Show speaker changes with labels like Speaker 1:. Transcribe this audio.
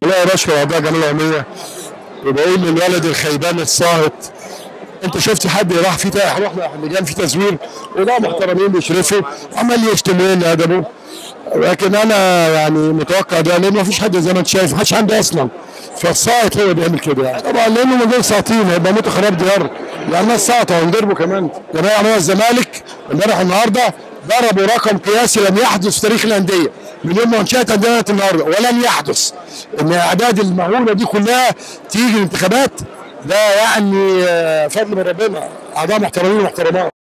Speaker 1: والله بشكر اعضاء جمعيه العموميه وبقول للولد الخيبان الصاهد انت شفت حد راح في تا- رحنا لجان في تزوير وده محترمين بيشرفوا عمال يشتمون ادبه لكن انا يعني متوقع ده لان ما فيش حد زي ما انت شايف ما حدش عنده اصلا فالساقط هو اللي بيعمل كده يعني طبعا لانه من غير ساقطين هيبقى موت خراب ديار يعني الناس ساقطه ونضربه كمان جماعه عموما الزمالك امبارح النهارده ضربوا رقم قياسي لم يحدث في تاريخ الانديه من يوم ما انشات انديه النهارده ولن يحدث ان الاعداد المهوله دي كلها تيجي الانتخابات ده يعني آه، فضل من ربنا اعضاء محترمين ومحترمات